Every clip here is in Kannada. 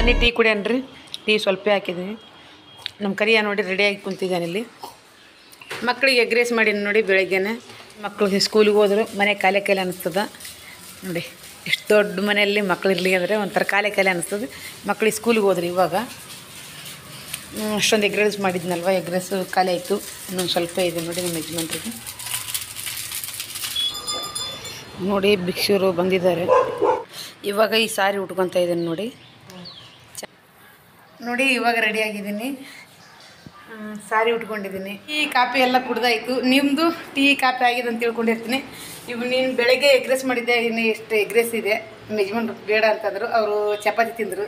ಬನ್ನಿ ಟೀ ಕುಡಿಯನ್ರಿ ಟೀ ಸ್ವಲ್ಪ ಹಾಕಿದ್ದೀನಿ ನಮ್ಮ ಕರಿಯ ನೋಡಿ ರೆಡಿಯಾಗಿ ಕುಂತಿದ್ದಾನೆ ಇಲ್ಲಿ ಮಕ್ಕಳಿಗೆ ಎಗ್ ರೈಸ್ ಮಾಡೀನಿ ನೋಡಿ ಬೆಳಗ್ಗೆನೆ ಮಕ್ಕಳಿಗೆ ಸ್ಕೂಲಿಗೆ ಹೋದ್ರು ಮನೆ ಖಾಲಿ ಖಾಲಿ ಅನಿಸ್ತದ ನೋಡಿ ಎಷ್ಟು ದೊಡ್ಡ ಮನೆಯಲ್ಲಿ ಮಕ್ಳು ಇರಲಿ ಅಂದರೆ ಒಂಥರ ಖಾಲಿ ಖಾಲಿ ಅನಿಸ್ತದೆ ಮಕ್ಕಳಿಗೆ ಸ್ಕೂಲಿಗೆ ಹೋದ್ರು ಇವಾಗ ಹ್ಮ್, ಅಷ್ಟೊಂದು ಎಗ್ ರೈಸ್ ಮಾಡಿದ್ನಲ್ವ ಎಗ್ ರೈಸ್ ಖಾಲಿ ಆಯಿತು ಇನ್ನೊಂದು ಸ್ವಲ್ಪ ಇದೆ ನೋಡಿ ನಮ್ಮ ಯಜಮಾನ್ರಿಗೆ ನೋಡಿ ಭಿಕ್ಷುರು ಬಂದಿದ್ದಾರೆ ಇವಾಗ ಈ ಸಾರಿ ಉಟ್ಕೊತಾ ಇದ್ದೀನಿ ನೋಡಿ ಚ- ನೋಡಿ ಇವಾಗ ರೆಡಿ ಆಗಿದ್ದೀನಿ ಆ, ಸಾರಿ ಉಟ್ಕೊಂಡಿದ್ದೀನಿ ಟೀ ಕಾಫಿ ಎಲ್ಲ ಕುಡ್ದಾಯ್ತು ನಿಮ್ಮದು ಟೀ ಕಾಫಿ ಆಗಿದೆ ಅಂತ ತಿಳ್ಕೊಂಡಿರ್ತೀನಿ ಇವು ನೀನು ಬೆಳಗ್ಗೆ ಎಗ್ರೆಸ್ ಮಾಡಿದ್ದೆ ಇನ್ನು ಎಷ್ಟು ಎಗ್ರೆಸ್ ಇದೆ ನಮ್ಮ ಯಜಮಾನ್ರು ಬೇಡ ಅಂತಂದರು ಅವರು ಚಪಾತಿ ತಿಂದರು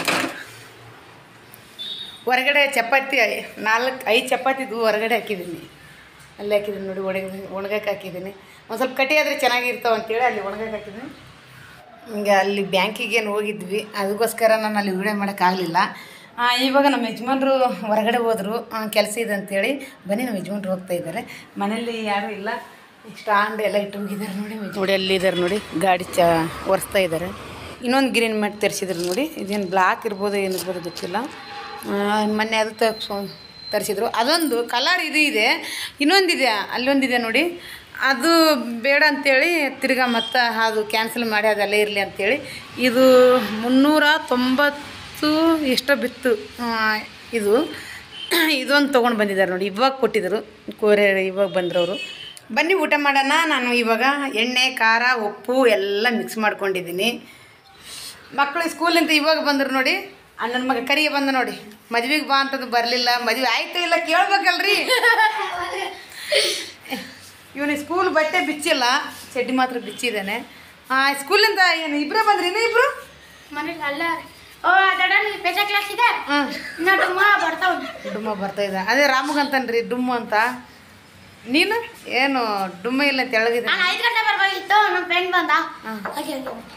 ಹೊರಗಡೆ ಚಪಾತಿ ನಾಲ್ಕು ಐದು ಚಪಾತಿದು ಹೊರಗಡೆ ಹಾಕಿದ್ದೀನಿ ಅಲ್ಲಿ ಹಾಕಿದ್ದೀನಿ ನೋಡಿ ಒಣಗ ಒಣಗಕ್ಕೆ ಹಾಕಿದ್ದೀನಿ ಒಂದು ಸ್ವಲ್ಪ ಕಟಿ ಆದರೆ ಚೆನ್ನಾಗಿರ್ತಾವೆ ಅಂತೇಳಿ ಅಲ್ಲಿ ಒಣಗಕ್ಕೆ ಹಾಕಿದ್ದೀನಿ ಹಿಂಗೆ ಅಲ್ಲಿ ಬ್ಯಾಂಕಿಗೆ ಏನು ಹೋಗಿದ್ವಿ ಅದಕ್ಕೋಸ್ಕರ ನಾನು ಅಲ್ಲಿ ವಿಡಿಯೋ ಮಾಡೋಕ್ಕಾಗಲಿಲ್ಲ ಇವಾಗ ನಮ್ಮ ಯಜಮಾನ್ರು ಹೊರಗಡೆ ಹೋದರು ಕೆಲಸ ಇದೆ ಅಂತೇಳಿ ಬನ್ನಿ ನಮ್ಮ ಯಜಮಾನ್ರು ಹೋಗ್ತಾ ಇದ್ದಾರೆ ಮನೇಲಿ ಯಾರೂ ಇಲ್ಲ ಸ್ಟಾಂಡ್ ಎಲ್ಲ ಇಟ್ಟು ಹೋಗಿದ್ದಾರೆ ನೋಡಿ ನೋಡಿ ಅಲ್ಲಿ ಇದ್ದಾರೆ ನೋಡಿ ಗಾಡಿ ಚ ಒರೆಸ್ತಾ ಇದ್ದಾರೆ ಇನ್ನೊಂದು ಗ್ರೀನ್ ಮ್ಯಾಟ್ ತರಿಸಿದ್ರು ನೋಡಿ ಇದೇನು ಬ್ಲಾಕ್ ಇರ್ಬೋದು ಏನಿರ್ಬೋದು ಗೊತ್ತಿಲ್ಲ ಆ, ಮೊನ್ನೆ ಅದು ತರ್ಸೋ ತರಿಸಿದ್ರು ಅದೊಂದು ಕಲರ್ ಇದು ಇದೆ ಇನ್ನೊಂದಿದೆ ಅಲ್ಲೊಂದಿದೆ ನೋಡಿ ಅದು ಬೇಡ ಅಂತೇಳಿ ತಿರ್ಗಾ ಮತ್ತೆ ಅದು ಕ್ಯಾನ್ಸಲ್ ಮಾಡಿ ಅದಲ್ಲೇ ಇರಲಿ ಅಂತೇಳಿ ಇದು ಮುನ್ನೂರ ತೊಂಬತ್ತು ಎಷ್ಟೋ ಬಿತ್ತು ಆ, ಇದು ಇದೊಂದು ತೊಗೊಂಡು ಬಂದಿದ್ದಾರೆ ನೋಡಿ ಇವಾಗ ಕೊಟ್ಟಿದ್ದರು ಕೋರೆ ಇವಾಗ ಬಂದ್ರವರು ಬನ್ನಿ ಊಟ ಮಾಡೋಣ ನಾನು ಇವಾಗ ಎಣ್ಣೆ ಖಾರ ಉಪ್ಪು ಎಲ್ಲ ಮಿಕ್ಸ್ ಮಾಡ್ಕೊಂಡಿದ್ದೀನಿ ಮಕ್ಕಳು ಸ್ಕೂಲಿಂದ ಇವಾಗ ಬಂದರು ನೋಡಿ ಅಣ್ಣನ ಮಗ ಕರಿಗೆ ಬಂದ ನೋಡಿ ಮದ್ವೆಗೆ ಬಾ ಅಂತಂದು ಬರಲಿಲ್ಲ ಮದುವೆ ಆಯ್ತು ಇಲ್ಲ ಕೇಳ್ಬೇಕಲ್ರಿ ಇವನು ಸ್ಕೂಲ್ ಬಟ್ಟೆ ಬಿಚ್ಚಿಲ್ಲ ಚಡ್ಡಿ ಮಾತ್ರ ಬಿಚ್ಚಿದ್ದಾನೆ ಸ್ಕೂಲಿಂದ ಏನು ಇಬ್ಬರೇ ಬಂದ್ರಿ ಇನ್ನೂ ಇಬ್ಬರು ಮನೇಲಿ ಅಲ್ಲ ಓ ಅದಡ ಪೆಜ ಕ್ಲಾಸ್ ಇದೆ ಹಾಂ ಇನ್ನ ಡುಮ್ಮ ಬರ್ತಾವ ಡುಮ್ಮ ಬರ್ತಾ ಇದ್ದ ಅದೇ ರಾಮಗಂತನ್ರಿ ಡುಮ್ಮು ಅಂತ ನೀನು ಏನು ಡುಮ್ಮ ಇಲ್ಲ ಅಂತ ಎಳಗಿದೆ ನಾನು ಐದು ಗಂಟೆ ಬರ್ಬೇಕಿತ್ತು ನಮ್ಮ ಫ್ರೆಂಡ್ ಬಂದ ಹಾಂ ಹಾಗೆ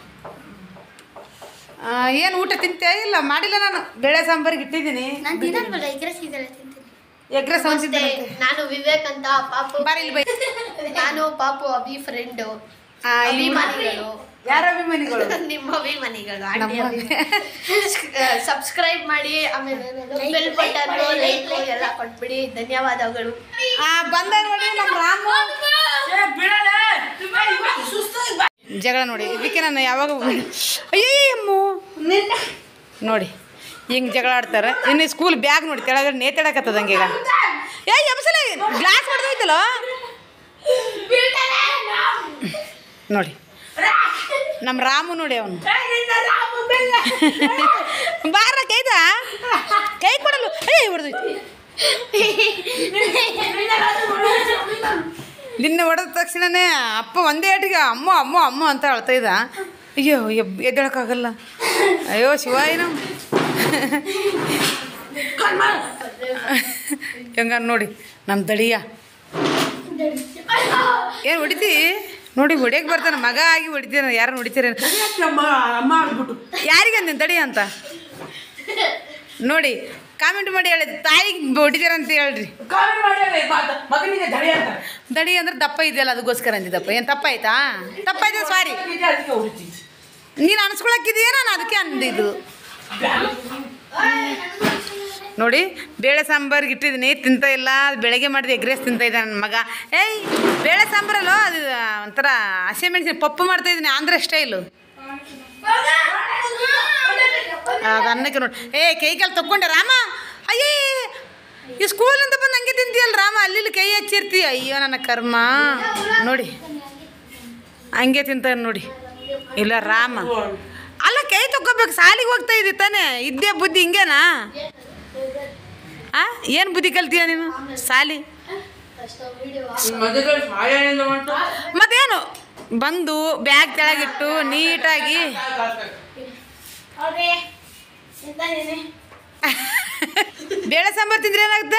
ಏನು ಊಟ ತಿಂತೆ ಇಲ್ಲ ಮಾಡಿಲ್ಲ ನಾನು ಬೇಳೆ ಸಾಂಬಾರಿಗೆ ಇಟ್ಟಿದ್ದೀನಿ ನಾನು ತಿನ್ನಲ್ವಲ್ಲ ಎಗ್ ರೈಸ್ ಇದೆಲ್ಲ ತಿಂತೀನಿ ಎಗ್ರೆ ಸಂಸಿದ್ದೆ ನಾನು ವಿವೇಕ್ ಅಂತ ಪಾಪು ಬಾರಿ ಇಲ್ಲಿ ಬೈ ನಾನು ಪಾಪು ಅಭಿ ಫ್ರೆಂಡು ಆ, ಇವ್ನು- ಅಭಿಮಾನಿಗಳು ಯಾರ ಅಭಿಮಾನಿಗಳು ನಿಮ್ಮ ಅಭಿಮಾನಿಗಳು ನಮ್ಮ ಸಬ್ಸ್ಕ್ರೈಬ್ ಮಾಡಿ ಆಮೇಲೆ ಬೆಲ್ ಬಟನ್ ಲೈಕ್ ಎಲ್ಲ ಕೊಟ್ಬಿಡಿ ಧನ್ಯವಾದಗಳು ಆ, ಬಂದ ನೋಡಿ ನಮ್ಮ ರಾಮು ಜಗಳ ನೋಡಿ ಇದಕ್ಕೆ ನಾನು ಯಾವಾಗ ಅಯ್ಯಮ್ಮು ನೋಡಿ ಹಿಂಗೆ ಜಗಳ ಆಡ್ತಾರೆ ಇನ್ನು ಸ್ಕೂಲ್ ಬ್ಯಾಗ್ ನೋಡಿ ತೆಳಗಡೆ ನೇತಾಡಕತ್ತದ ಹಂಗೆ ಈಗ ಏ ಎಬ್ಸಲ ಗ್ಲಾಸ್ ಹೊಡೆದೋಯ್ತಲ್ಲ ನೋಡಿ ನಮ್ಮ ರಾಮು ನೋಡಿ ಅವನು ಬಾರ ಕೈದ ಕೈ ಕೊಡಲು ಏಯ್ ಹೊಡೆದೋಯ್ತು ನಿನ್ನೆ ಹೊಡೆದ ತಕ್ಷಣನೇ ಅಪ್ಪ ಒಂದೇ ಏಟಿಗೆ ಅಮ್ಮ ಅಮ್ಮ ಅಮ್ಮ ಅಂತ ಅಳ್ತಾ ಇದ್ದ ಅಯ್ಯೋ ಎಬ್ ಎದ್ದೇಳಕ್ಕಾಗಲ್ಲ ಅಯ್ಯೋ ಶಿವಾಯಿನ ಹೆಂಗ ನೋಡಿ ನಮ್ಮ ದಡಿಯ ಏನು ಹೊಡಿತಿ ನೋಡಿ ಹೊಡಿಯಕ್ಕೆ ಬರ್ತಾನೆ ಮಗ ಆಗಿ ಹೊಡಿತೀರ ಯಾರನ್ನ ಹೊಡಿತೀರ ಯಾರಿಗೆ ಅಂದಿನ ತಡಿ ಅಂತ ನೋಡಿ ಕಾಮೆಂಟ್ ಮಾಡಿ ಹೇಳಿದ್ ತಾಯಿಗೆ ಹೊಡಿತೀರ ಅಂತ ಹೇಳ್ರಿ ಮಗನಿಗೆ ಧಡಿ ಅಂತ ದಡಿ ಅಂದ್ರೆ ದಪ್ಪ ಇದೆಯಲ್ಲ ಅದಕ್ಕೋಸ್ಕರ ಅಂದಿದ್ದಪ್ಪ ಏನು ತಪ್ಪಾಯ್ತಾ ತಪ್ಪಾಯ್ತಾ ಸಾರಿ ಅದಕ್ಕೆ ಹೊಡಿತೀವಿ ನೀನು ಅನ್ಸ್ಕೊಳಕ್ಕಿದೆಯಾ ನಾನು ಅದಕ್ಕೆ ಅಂದಿದ್ದು ನೋಡಿ ಬೇಳೆ ಸಾಂಬಾರ್ಗೆ ಇಟ್ಟಿದ್ದೀನಿ ತಿಂತ ಇಲ್ಲ ಅದು ಬೆಳಗ್ಗೆ ಮಾಡಿದ ಎಗ್ ರೈಸ್ ತಿಂತ ಇದ್ದಾನೆ ನನ್ನ ಮಗ ಏಯ್ ಬೇಳೆ ಸಾಂಬಾರಲ್ಲೋ ಅದು ಒಂಥರ ಹಸಿಮೆಣಸಿನ ಪಪ್ಪು ಮಾಡ್ತಾ ಇದ್ದೀನಿ ಆಂಧ್ರ ಸ್ಟೈಲು ಅದು ಅನ್ನಕ್ಕೆ ನೋಡಿ ಏ ಕೈ ಕಾಲು ತಕ್ಕೊಂಡೆ ರಾಮ ಅಯ್ಯೇ ಈ ಸ್ಕೂಲಿಂದ ಬಂದು ಹಂಗೆ ತಿಂತೀಯಲ್ಲ ರಾಮ ಅಲ್ಲಿ ಇಲ್ಲಿ ಕೈ ಹಚ್ಚಿರ್ತೀಯ ಅಯ್ಯೋ ನನ್ನ ಕರ್ಮ ನೋಡಿ ಹಂಗೆ ತಿಂತಾನೆ ನೋಡಿ ಇಲ್ಲ ರಾಮ ಅಲ್ಲ ಕೈ ತಗೋಬೇಕು ಸಾಲಿಗೆ ಹೋಗ್ತಾ ಇದ್ದಿ ತಾನೇ ಇದ್ದೇ ಬುದ್ಧಿ ಹಿಂಗೇನಾ ಆ ಏನು ಬುದ್ಧಿ ಕಲ್ತೀಯ ನೀನು ಸಾಲಿ ಮದುವೆ ಸಾಯದಿಂದ ಉಂಟು ಮತ್ತೇನು ಬಂದು ಬ್ಯಾಗ್ ಕೆಳಗಿಟ್ಟು ನೀಟಾಗಿ ಅವ್ರೆ ಎಂತಾನೇನೆ ಬೇಳೆ ಸಾಂಬಾರು ತಿಂದ್ರೆ ಏನಾಗುತ್ತೆ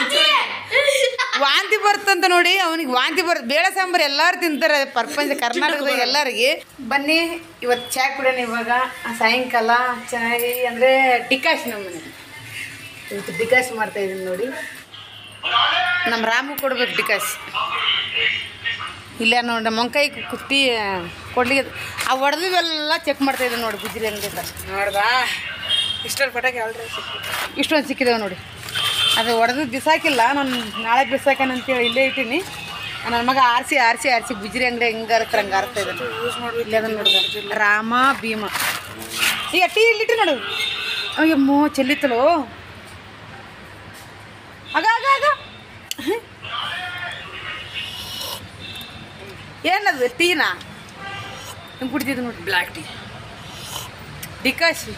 ವಾಂತಿ ಬರ್ತಂತ ನೋಡಿ ಅವನಿಗೆ ವಾಂತಿ ಬರ್ ಬೇಳೆ ಸಾಂಬಾರು ಎಲ್ಲರೂ ತಿಂತಾರೆ ಪ್ರಪಂಚ ಕರ್ನಾಟಕದಾಗ ಎಲ್ಲರಿಗೆ ಬನ್ನಿ ಇವತ್ತು ಚಾ ಕುಡಿಯೋಣ ಇವಾಗ ಸಾಯಂಕಾಲ ಚೆನ್ನಾಗಿ ಅಂದರೆ ಡಿಕಾಶ್ ನಮ್ಮ ಮನೆ ಇವತ್ತು ಡಿಕಾಶ್ ಮಾಡ್ತಾ ಇದ್ದೀನಿ ನೋಡಿ ನಮ್ಮ ರಾಮು ಕೊಡ್ಬೇಕು ಡಿಕಾಶ್ ಇಲ್ಲ ನೋಡಿ ನಮ್ಮ ಮಂಕೈ ಕುಟ್ಟಿ ಕೊಡ್ಲಿಕ್ಕೆ ಆ ಹೊಡೆದಿವೆಲ್ಲ ಚೆಕ್ ಮಾಡ್ತಾ ಇದ್ದೀನಿ ನೋಡಿ ಗುಜ್ರಿ ಹಂಗೆ ನೋಡ್ದಾ ಇಷ್ಟೊಂದು ಪಟಾಕಿ ಆಲ್ರೆಡಿ ಇಷ್ಟೊಂದು ಸಿಕ್ಕಿದಾವೆ ನೋಡಿ ಅದು ಒಡೆದು ಬಿಸಾಕಿಲ್ಲ ನಾನು ನಾಳೆ ಬಿಸಾಕನ ಅಂತೇಳಿ ಇಲ್ಲೇ ಇಟ್ಟೀನಿ ನನ್ನ ಮಗ ಆರಿಸಿ ಆರಿಸಿ ಆರಿಸಿ ಗುಜ್ರಿ ಅಂಗಡಿ ಹೆಂಗೆ ಅರ್ತಾರೆ ಹಂಗೆ ಅರ್ತಾ ಇದ್ದಾನೆ ಇಲ್ಲೇ ಅದನ್ನ ನೋಡಿದ ರಾಮ ಭೀಮ ಈಗ ಟೀ ಇಲ್ಲಿಟ್ಟು ನೋಡು ಅಯ್ಯಮ್ಮೋ ಚೆಲ್ಲಿತ್ತಲೋ ಆಗ ಆಗ ಆಗ ಏನದು ಟೀನಾ ಹಿಂಗೆ ಕುಡಿತಿದ್ದು ನೋಡಿ ಬ್ಲ್ಯಾಕ್ ಟೀ ಡಿಕಾಶಿ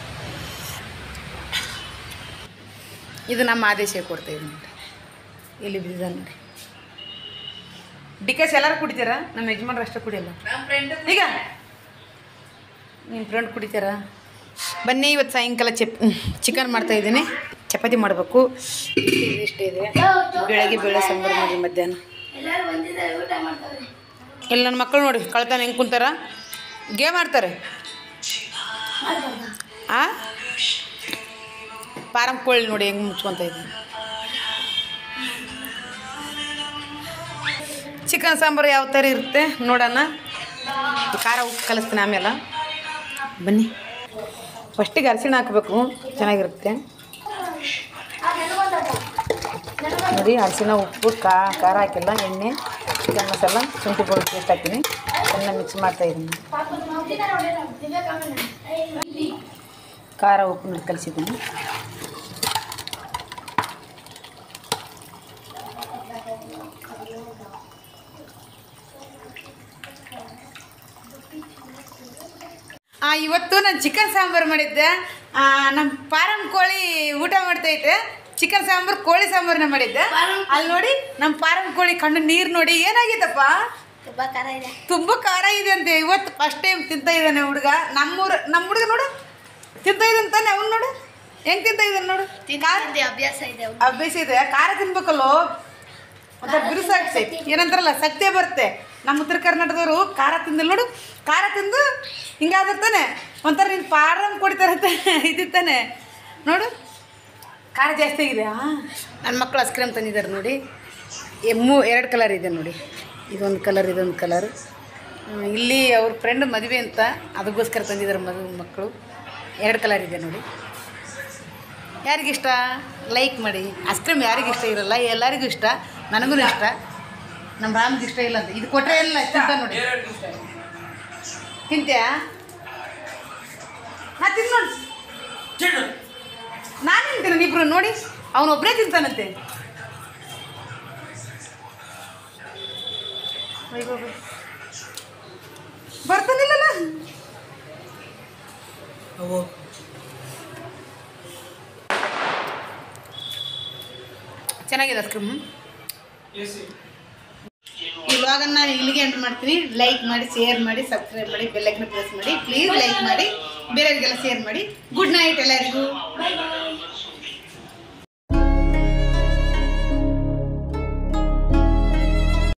ಇದು ನಮ್ಮ ಆದೇಶ ಕೊಡ್ತಾ ಇದ್ದೀನಿ ನೋಡಿ ಇಲ್ಲಿ ಬಿದ್ದ ನೋಡಿ ಡಿಕಾಶಿ ಎಲ್ಲರೂ ಕುಡಿತೀರಾ ನಮ್ಮ ಯಜಮಾನ್ರು ಅಷ್ಟೇ ಕುಡಿಯಲ್ಲ ಈಗ ನಿಮ್ಮ ಫ್ರೆಂಡ್ ಕುಡಿತೀರಾ ಬನ್ನಿ ಇವತ್ತು ಸಾಯಂಕಾಲ ಚೆಪ್ ಚಿಕನ್ ಮಾಡ್ತಾ ಇದ್ದೀನಿ ಚಪಾತಿ ಮಾಡಬೇಕು ಇಷ್ಟೇ ಇದೆ ಬೆಳಗ್ಗೆ ಬೇಳೆ ಸಾಂಬಾರು ಮಾಡಿ ಮಧ್ಯಾಹ್ನ ಎಲ್ಲರೂ ಬಂದಿದ್ದಾರೆ ಊಟ ಮಾಡ್ತಾರೆ ಇಲ್ಲಿ ನನ್ನ ಮಕ್ಕಳು ನೋಡಿ ಕಳ್ತಾನೆ ಹೆಂಗೆ ಕುಂತಾರ ಗೇಮ್ ಆಡ್ತಾರೆ ಆ ಪಾರಂ ಕೋಳಿ ನೋಡಿ ಹೆಂಗೆ ಮುಚ್ಕೊತ ಇದ್ದೀನಿ ಚಿಕನ್ ಸಾಂಬಾರು ಯಾವ ಥರ ಇರುತ್ತೆ ನೋಡೋಣ ಖಾರ ಉಪ್ಪು ಕಲಿಸ್ತೀನಿ ಆಮೇಲೆ ಬನ್ನಿ ಫಸ್ಟಿಗೆ ಅರಿಶಿಣ ಹಾಕಬೇಕು ಚೆನ್ನಾಗಿರುತ್ತೆ ನೋಡಿ ಅರಿಶಿಣ ಉಪ್ಪು ಕಾ ಖಾರ ಹಾಕಿಲ್ಲ ಎಣ್ಣೆ ಚಿಕನ್ ಮಸಾಲ ಶುಂಠಿ ಬೆಳ್ಳುಳ್ಳಿ ಪೇಸ್ಟ್ ಹಾಕಿನಿ ಚೆನ್ನಾಗಿ ಮಿಕ್ಸ್ ಮಾಡ್ತಾ ಇದ್ದೀನಿ ಖಾರ ಉಪ್ಪು ನೋಡಿ ಕಲಿಸಿದ್ದೀನಿ ಆ, ಇವತ್ತು ನಾನು ಚಿಕನ್ ಸಾಂಬಾರು ಮಾಡಿದ್ದೆ ಆ, ನಮ್ಮ ಪಾರಂ ಕೋಳಿ ಊಟ ಮಾಡ್ತೈತೆ ಚಿಕನ್ ಸಾಂಬಾರು ಕೋಳಿ ಸಾಂಬಾರನ್ನ ಮಾಡಿದ್ದೆ ಅಲ್ಲಿ ನೋಡಿ ನಮ್ಮ ಪಾರಂ ಕೋಳಿ ಕಣ್ಣು ನೀರು ನೋಡಿ ಏನಾಗಿತ್ತಪ್ಪ ತುಂಬಾ ಖಾರ ಇದೆ ತುಂಬ ಖಾರ ಇದೆ ಅಂತೆ ಇವತ್ತು ಫಸ್ಟ್ ಟೈಮ್ ತಿಂತ ಇದ್ದಾನೆ ಹುಡುಗ ನಮ್ಮೂರ ನಮ್ಮ ಹುಡುಗ ನೋಡು ತಿಂತ ಇದ್ದಾನೆ ತಾನೆ ಅವ್ನು ನೋಡು ಹೆಂಗೆ ತಿಂತ ಇದ್ದಾನೆ ನೋಡು ತಿಂದಿ ಅಭ್ಯಾಸ ಇದೆ ಅವ್ನಿಗೆ. ಅಭ್ಯಾಸ ಇದೆ ಖಾರ ತಿನ್ಬೇಕಲ್ಲೋ ಒಂಥರ ಬಿರುಸಾಗ್ತೈತಿ ಏನಂತಾರಲ್ಲ ಸತ್ಯ ಬರುತ್ತೆ ನಮ್ಮ ಉತ್ತರ ಕರ್ನಾಟಕದವರು ಖಾರ ತಿಂದಿಲ್ಲ ನೋಡು ಖಾರ ತಿಂದು ಹಿಂಗಾದಿರ್ತಾನೆ ಒಂಥರ ನೀನು ಪಾರಂ ಕೊಡ್ತಾರಂತೆ ಇದಿತ್ತಾನೆ ನೋಡು ಖಾರ ಜಾಸ್ತಿ ಆಗಿದೆ ನನ್ನ ಮಕ್ಕಳು ಐಸ್ ಕ್ರೀಮ್ ತಂದಿದ್ದಾರೆ ನೋಡಿ ಎಮ್ಮು ಎರಡು ಕಲರ್ ಇದೆ ನೋಡಿ ಇದೊಂದು ಕಲರ್ ಇದೊಂದು ಕಲರ್ ಇಲ್ಲಿ ಅವ್ರ ಫ್ರೆಂಡ್ ಮದುವೆ ಅಂತ ಅದಕ್ಕೋಸ್ಕರ ತಂದಿದ್ದಾರೆ ಮದುವೆ ಮಕ್ಕಳು ಎರಡು ಕಲರ್ ಇದೆ ನೋಡಿ ಯಾರಿಗಿಷ್ಟ ಲೈಕ್ ಮಾಡಿ ಐಸ್ ಕ್ರೀಮ್ ಯಾರಿಗಿಷ್ಟ ಇರಲ್ಲ ಎಲ್ಲರಿಗೂ ಇಷ್ಟ ನನಗೂ ಇಷ್ಟ ನಮ್ಮ ರಾಮ್ಗೆ ಇಷ್ಟ ಇಲ್ಲ ಅಂತ ಇದು ಕೊಟ್ಟರೆ ಎಲ್ಲ ತಿಂತ ನೋಡಿ ತಿಂತ್ಯಾ ನಾ ತಿನ್ ನೋಡಿ ನಾನು ತಿಂತೀನಿ ಇಬ್ರು ನೋಡಿ ಅವನೊಬ್ಬನೇ ತಿಂತಾನಂತೆ ಅಯ್ಯೋ. ಬರ್ತಾನಿಲ್ಲಲ್ಲ ಚೆನ್ನಾಗಿದೆ ಐಸ್ ಕ್ರೀಮ್ ಈ ವ್ಲಾಗನ್ನು ಇಲ್ಲಿಗೆ ಎಂಟರ್ ಮಾಡ್ತೀನಿ ಲೈಕ್ ಮಾಡಿ ಶೇರ್ ಮಾಡಿ ಸಬ್ಸ್ಕ್ರೈಬ್ ಮಾಡಿ ಬೆಲ್ಲೈಕನ್ನ ಪ್ರೆಸ್ ಮಾಡಿ ಪ್ಲೀಸ್ ಲೈಕ್ ಮಾಡಿ ಬೇರೆಯವರಿಗೆಲ್ಲ ಶೇರ್ ಮಾಡಿ ಗುಡ್ ನೈಟ್ ಎಲ್ಲರಿಗೂ ಬಾಯ್ ಬಾಯ್